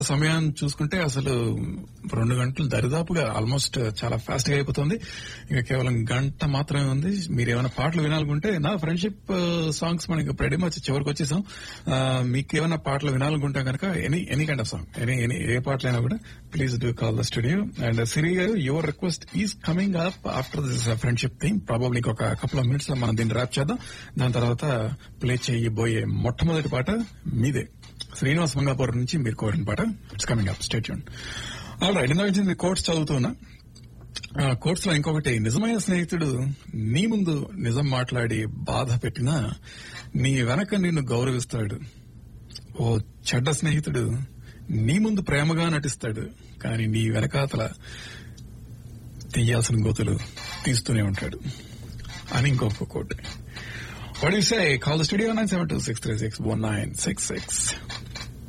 సమయాన్ని చూసుకుంటే అసలు రెండు గంటలు దరిదాపుగా ఆల్మోస్ట్ చాలా ఫాస్ట్ గా అయిపోతుంది ఇంకా కేవలం గంట మాత్రమే ఉంది మీరు ఏమైనా పాటలు వినాలనుకుంటే నా ఫ్రెండ్షిప్ సాంగ్స్ మనకి ప్రెడీ మచ్ చివరికి వచ్చేసాం ఆ, మీకు ఏమైనా పాటలు వినాలనుకుంటే కనుక any any kind of song any any ఏ పాటలైనా కూడా please do call the studio and Siri garu your request is coming up after this friendship theme probably ఒక కపుల్ ఆఫ్ మినిట్స్ లో మనం దీన్ని ర్యాప్ చేద్దాం దాని తర్వాత ప్లే చేయబోయే మొట్టమొదటి పాట మీదే శ్రీనివాస్ మంగాపురం నుంచి మీరు కోరిన పాట it's coming up straight all right ఇందాక నుంచి కోర్ట్స్ చదువుతున్నా కోర్ట్స్ లో ఇంకొకటి నిజమైన స్నేహితుడు నీ ముందు నిజం మాట్లాడి బాధ పెట్టినా నీ వెనక నిన్ను గౌరవిస్తాడు ఓ చెడ్డ స్నేహితుడు నీ ముందు ప్రేమగా నటిస్తాడు కానీ నీ వెనకాతల తీయాల్సిన గోతులు తీస్తూనే ఉంటాడు అని ఇంకొక quote What do you say? Call the studio 972 636 1966.